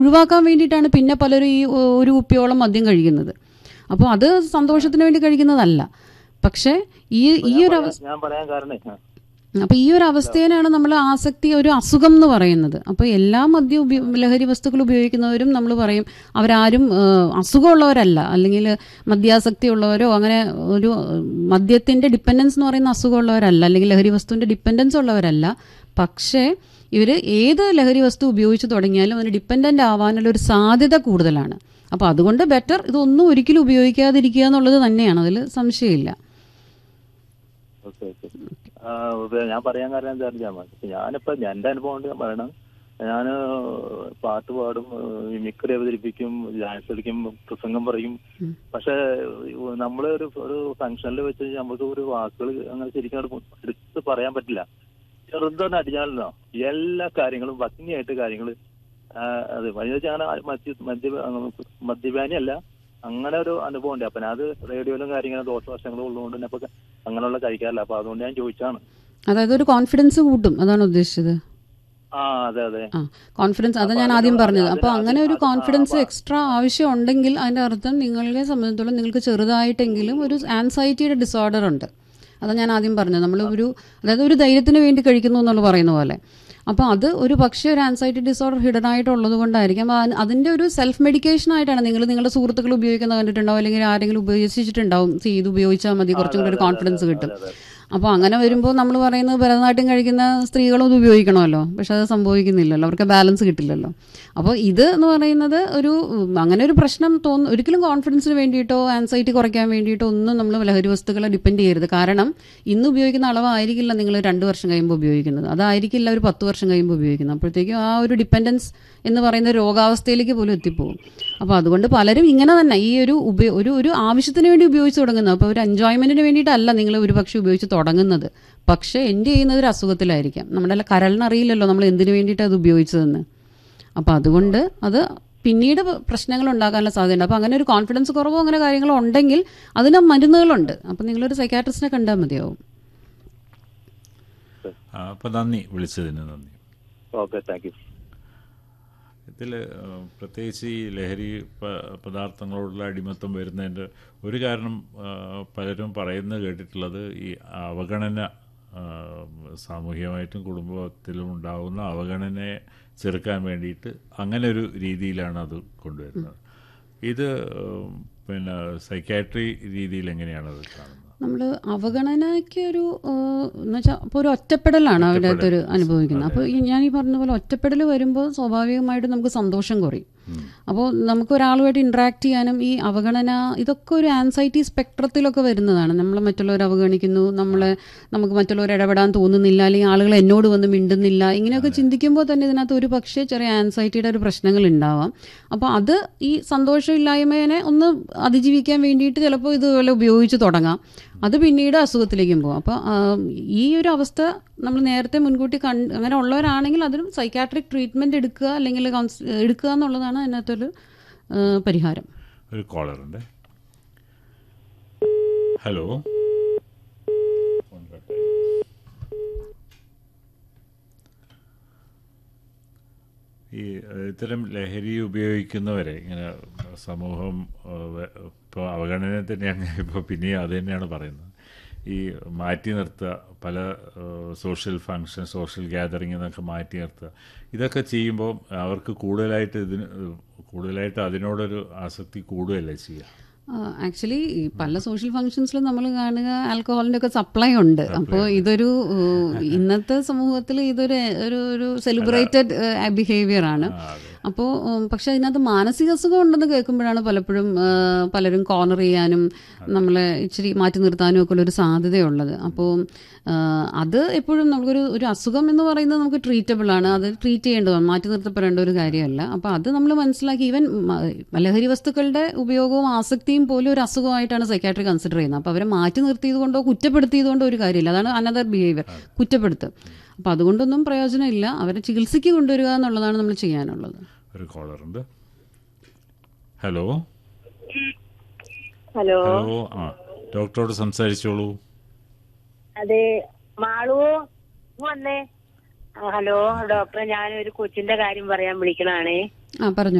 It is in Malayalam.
ഒഴിവാക്കാൻ വേണ്ടിയിട്ടാണ് പിന്നെ പലരും ഈ ഒ- ഒരു കുപ്പിയോളം മദ്യം കഴിക്കുന്നത് അപ്പോൾ അത് സന്തോഷത്തിന് വേണ്ടി കഴിക്കുന്നതല്ല പക്ഷേ ഈ ഈ ഒരു അവസ്ഥ ഞാൻ പറയാൻ കാരണേ ആ. അപ്പോൾ ഈ ഒരു അവസ്ഥേനാണ് നമ്മൾ ആസക്തി ഒരു അസുഖം എന്ന് പറയുന്നത് അപ്പോൾ എല്ലാ മദ്യ ഉപയോ ലഹരി വസ്തുക്കൾ ഉപയോഗിക്കുന്നവരും നമ്മൾ പറയും അവരാരും ആ, അസുഖമുള്ളവരല്ല അല്ലെങ്കിൽ മദ്യാസക്തി ഉള്ളവരോ അങ്ങനെ ഒരു മദ്യത്തിൻ്റെ ഡിപ്പെൻഡൻസ് എന്ന് പറയുന്ന അസുഖമുള്ളവരല്ല അല്ലെങ്കിൽ ലഹരി വസ്തുവിൻ്റെ ഡിപ്പെൻഡൻസ് ഉള്ളവരല്ല പക്ഷേ ഇവർ ഏത് ലഹരി വസ്തു ഉപയോഗിച്ച് തുടങ്ങിയാലും അതിന് ഡിപ്പെൻഡൻ്റ് ആവാനുള്ള ഒരു സാധ്യത കൂടുതലാണ് അപ്പോൾ അതുകൊണ്ട് ബെറ്റർ ഇതൊന്നും ഒരിക്കലും ഉപയോഗിക്കാതിരിക്കുക എന്നുള്ളത് തന്നെയാണ് അതിൽ സംശയമില്ല ഓക്കെ ഓക്കെ ആ, ഇത് ഞാൻ പറയാൻ കാരണം എന്താ അറിയാമോ ഇപ്പൊ ഞാനിപ്പോ എന്റെ അനുഭവം കൊണ്ട് ഞാൻ പറയണം ഞാൻ പാട്ട് പാടും മിമിക്രി അവതരിപ്പിക്കും ഡാൻസ് കളിക്കും പ്രസംഗം പറയും പക്ഷെ നമ്മള് ഒരു ഒരു ഫംഗ്ഷനിൽ വെച്ച് നമുക്ക് ഒരു വാക്കുകൾ അങ്ങനെ ശരിക്കും അങ്ങട് എടുത്ത് പറയാൻ പറ്റില്ല ചെറുതൊന്ന് അടിഞ്ഞാലോ എല്ലാ കാര്യങ്ങളും ഭംഗിയായിട്ട് കാര്യങ്ങൾ അത് ഞാൻ മദ്യ മദ്യ മദ്യപാനി അല്ല അങ്ങനെ ഒരു അനുഭവം ഉണ്ട് അപ്പൊ ഞാൻ അത് റേഡിയോയിലും കാര്യങ്ങളും ദോഷവശങ്ങളും ഉള്ളതുകൊണ്ട് തന്നെ അപ്പൊ അങ്ങനെയുള്ള കഴിക്കാറില്ല അപ്പൊ അതുകൊണ്ട് ഞാൻ ചോദിച്ചാണ് അതായത് ഒരു കോൺഫിഡൻസ് കൂട്ടും അതാണ് ഉദ്ദേശിച്ചത് ആ അതെ അതെ ആ കോൺഫിഡൻസ് അതാ ഞാൻ ആദ്യം പറഞ്ഞത് അപ്പോൾ അങ്ങനെ ഒരു കോൺഫിഡൻസ് എക്സ്ട്രാ ആവശ്യം ഉണ്ടെങ്കിൽ അതിൻ്റെ അർത്ഥം നിങ്ങളെ സംബന്ധിച്ചിടത്തോളം നിങ്ങൾക്ക് ചെറുതായിട്ടെങ്കിലും ഒരു ആൻസൈറ്റിയുടെ ഡിസോർഡർ ഉണ്ട് അതാ ഞാൻ ആദ്യം പറഞ്ഞത് നമ്മൾ ഒരു അതായത് ഒരു ധൈര്യത്തിന് വേണ്ടി കഴിക്കുന്നു എന്നുള്ള പറയുന്ന പോലെ അപ്പോൾ അത് ഒരു പക്ഷേ ഒരു ആൻസൈറ്റി ഡിസോർഡർ ഹിഡൻ ആയിട്ടുള്ളത് കൊണ്ടായിരിക്കും അപ്പോൾ അത് അതിൻ്റെ ഒരു സെൽഫ് മെഡിക്കേഷൻ ആയിട്ടാണ് നിങ്ങൾ നിങ്ങളുടെ സുഹൃത്തുക്കൾ ഉപയോഗിക്കുന്നത് കണ്ടിട്ടുണ്ടാവും അല്ലെങ്കിൽ ആരെങ്കിലും ഉപയോഗിച്ചിട്ടുണ്ടാവും "See, ഇത് ഉപയോഗിച്ചാൽ മതി കുറച്ചും കൂടി ഒരു കോൺഫിഡൻസ് കിട്ടും അപ്പോൾ അങ്ങനെ വരുമ്പോൾ നമ്മൾ പറയുന്നത് ഭരതനാട്യം കഴിക്കുന്ന സ്ത്രീകളും ഇത് ഉപയോഗിക്കണമല്ലോ പക്ഷെ അത് സംഭവിക്കുന്നില്ലല്ലോ അവർക്ക് ബാലൻസ് കിട്ടില്ലല്ലോ അപ്പോൾ ഇത് എന്ന് പറയുന്നത് ഒരു ഉം, അങ്ങനെ ഒരു പ്രശ്നം തോന്നു ഒരിക്കലും കോൺഫിഡൻസിന് വേണ്ടിയിട്ടോ ആൻസൈറ്റി കുറയ്ക്കാൻ വേണ്ടിയിട്ടോ ഒന്നും നമ്മൾ ലഹരി വസ്തുക്കളെ ഡിപ്പെൻഡ് ചെയ്യരുത് കാരണം ഇന്ന് ഉപയോഗിക്കുന്ന അളവായിരിക്കില്ല നിങ്ങൾ രണ്ട് വർഷം കഴിയുമ്പോൾ ഉപയോഗിക്കുന്നത് അതായിരിക്കില്ല ഒരു പത്ത് വർഷം കഴിയുമ്പോൾ ഉപയോഗിക്കുന്നത് അപ്പോഴത്തേക്കും ആ ഒരു ഡിപ്പെൻഡൻസ് എന്ന് പറയുന്ന രോഗാവസ്ഥയിലേക്ക് പോലും എത്തിപ്പോകും അപ്പോൾ അതുകൊണ്ട് പലരും ഇങ്ങനെ തന്നെ ഈ ഒരു ഉപയോ ഒരു ഒരു ആവശ്യത്തിന് വേണ്ടി ഉപയോഗിച്ച് തുടങ്ങുന്നത് അപ്പോൾ ഒരു എൻജോയ്മെന്റിന് വേണ്ടിയിട്ടല്ല നിങ്ങൾ ഒരു പക്ഷേ ഉപയോഗിച്ച് തുടങ്ങുന്നത് പക്ഷേ എൻ്റെ ചെയ്യുന്നത് ഒരു അസുഖത്തിലായിരിക്കാം നമ്മുടെ കരളിനറിയില്ലല്ലോ നമ്മൾ എന്തിനു വേണ്ടിയിട്ട് അത് ഉപയോഗിച്ചതെന്ന് അപ്പോൾ അതുകൊണ്ട് അത് പിന്നീട് പ്രശ്നങ്ങൾ ഉണ്ടാകാനുള്ള സാധ്യതയുണ്ട് അപ്പോൾ അങ്ങനെ ഒരു കോൺഫിഡൻസ് കുറവോ അങ്ങനെ കാര്യങ്ങളോ ഉണ്ടെങ്കിൽ അതിന് മരുന്നുകളുണ്ട് അപ്പോൾ നിങ്ങളൊരു സൈക്കാട്രിസ്റ്റിനെ കണ്ടാൽ മതിയാവും അപ്പോൾ നന്ദി വിളിച്ചതിന് നന്ദി ഓക്കെ താങ്ക് യു ഇതിൽ പ്രത്യേകിച്ച് ഈ ലഹരി പ- പദാർത്ഥങ്ങളോടുള്ള അടിമത്തം വരുന്നതിൻ്റെ ഒരു കാരണം ആ, പലരും പറയുന്നത് കേട്ടിട്ടുള്ളത് ഈ അവഗണന ആ, സാമൂഹികമായിട്ടും കുടുംബത്തിലും ഉണ്ടാകുന്ന അവഗണനയെ ചെറുക്കാൻ വേണ്ടിയിട്ട് അങ്ങനെ ഒരു രീതിയിലാണ് അത് കൊണ്ടുവരുന്നത് ഇത് ഉം, പിന്നെ സൈക്കാട്രി രീതിയിൽ എങ്ങനെയാണ് അത് കാണുന്നത് നമ്മൾ അവഗണനയ്ക്ക് ഒരു എന്ന് വെച്ചാൽ ഇപ്പോൾ ഒരു ഒറ്റപ്പെടലാണ് അവരുടെ അടുത്തൊരു അനുഭവിക്കുന്നത് അപ്പോൾ ഈ ഞാൻ ഈ പറഞ്ഞ പോലെ ഒറ്റപ്പെടൽ വരുമ്പോൾ സ്വാഭാവികമായിട്ടും നമുക്ക് സന്തോഷം കുറയും അപ്പോൾ നമുക്ക് ഒരാളുമായിട്ട് ഇൻട്രാക്ട് ചെയ്യാനും ഈ അവഗണന ഇതൊക്കെ ഒരു ആൻസൈറ്റി സ്പെക്ട്രത്തിലൊക്കെ വരുന്നതാണ് നമ്മൾ മറ്റുള്ളവർ അവഗണിക്കുന്നു നമ്മളെ നമുക്ക് മറ്റുള്ളവർ ഇടപെടാൻ തോന്നുന്നില്ല അല്ലെങ്കിൽ ആളുകൾ എന്നോട് വന്ന് മിണ്ടുന്നില്ല ഇങ്ങനെയൊക്കെ ചിന്തിക്കുമ്പോൾ തന്നെ ഇതിനകത്ത് ഒരു പക്ഷേ ചെറിയ ആൻസൈറ്റിയുടെ ഒരു പ്രശ്നങ്ങൾ ഉണ്ടാവാം അപ്പോൾ അത് ഈ സന്തോഷമില്ലായ്മയെ ഒന്ന് അതിജീവിക്കാൻ വേണ്ടിയിട്ട് ചിലപ്പോൾ ഇതുപോലെ ഉപയോഗിച്ച് തുടങ്ങാം അത് പിന്നീട് അസുഖത്തിലേക്കും പോകും അപ്പോൾ ഈ ഒരു അവസ്ഥ നമ്മൾ നേരത്തെ മുൻകൂട്ടി കണ്ട് അങ്ങനെ ഉള്ളവരാണെങ്കിൽ അതിനും സൈക്കാട്രിക് ട്രീറ്റ്മെൻറ്റ് എടുക്കുക അല്ലെങ്കിൽ കൗൺസ് എടുക്കുക എന്നുള്ളതാണ് അതിനകത്തൊരു ആ, പരിഹാരം ഒരു കോളറുണ്ട് ഹലോ ഫോൺ കട്ടായി. ഈ ഏഹ്, ഇത്തരം ലഹരി ഉപയോഗിക്കുന്നവരെ ഇങ്ങനെ സമൂഹം ഇപ്പോൾ അവഗണന തന്നെയാണ് ഇപ്പോൾ പിന്നെയും അത് തന്നെയാണ് പറയുന്നത് ഈ മാറ്റി നിർത്തുക പല സോഷ്യൽ ഫങ്ഷൻ സോഷ്യൽ ഗ്യാതറിംഗ് എന്നൊക്കെ മാറ്റി നിർത്തുക ഇതൊക്കെ ചെയ്യുമ്പോൾ അവർക്ക് കൂടുതലായിട്ട് ഇതിന് കൂടുതലായിട്ട് അതിനോടൊരു ആസക്തി കൂടുകയല്ലേ ചെയ്യുക ആക്ച്വലി പല സോഷ്യൽ ഫങ്ഷൻസിലും നമ്മൾ കാണുക ആൽക്കഹോളിന്റെ ഒക്കെ സപ്ലൈ ഉണ്ട് അപ്പോൾ ഇതൊരു ഏഹ്, ഇന്നത്തെ സമൂഹത്തിൽ ഇതൊരു ഒരു ഒരു സെലിബ്രേറ്റഡ് ബിഹേവിയർ ആണ് അപ്പോൾ പക്ഷെ അതിനകത്ത് മാനസിക അസുഖം ഉണ്ടെന്ന് കേൾക്കുമ്പോഴാണ് പലപ്പോഴും ഏഹ്, പലരും കോർണർ ചെയ്യാനും നമ്മളെ ഇച്ചിരി മാറ്റി നിർത്താനും ഒക്കെ ഉള്ളൊരു സാധ്യതയുള്ളത് അപ്പോൾ ഏഹ്, അത് എപ്പോഴും നമുക്കൊരു ഒരു അസുഖം എന്ന് പറയുന്നത് നമുക്ക് ട്രീറ്റബിൾ ആണ് അത് ട്രീറ്റ് ചെയ്യേണ്ടതാണ് മാറ്റി നിർത്തപ്പെടേണ്ട ഒരു കാര്യമല്ല അപ്പോൾ അത് നമ്മൾ മനസ്സിലാക്കി ഈവൻ ലഹരി വസ്തുക്കളുടെ ഉപയോഗവും ആസക്തിയും പോലും ഒരു അസുഖമായിട്ടാണ് സൈക്കാട്രി കൺസിഡർ ചെയ്യുന്നത് അപ്പോൾ അവരെ മാറ്റി നിർത്തിയത് കൊണ്ടോ കുറ്റപ്പെടുത്തിയത് കൊണ്ടോ ഒരു കാര്യമില്ല അതാണ് അനദർ ബിഹേവിയർ കുറ്റപ്പെടുത്ത് അപ്പോൾ അതുകൊണ്ടൊന്നും പ്രയോജനമില്ല അവരെ ചികിത്സയ്ക്ക് കൊണ്ടുവരിക എന്നുള്ളതാണ് നമ്മൾ ചെയ്യാനുള്ളത് ഒരു കോളറുണ്ട് ഹലോ ഹലോ ഹലോ ആ ഡോക്ടറോട് സംസാരിച്ചോളൂ അതെ മാളു ഇങ്ങ് വന്നേ ആ, ഹലോ ഡോക്ടറെ ഞാൻ ഒരു കൊച്ചിന്റെ കാര്യം പറയാൻ വിളിക്കണാണേ ആ പറഞ്ഞു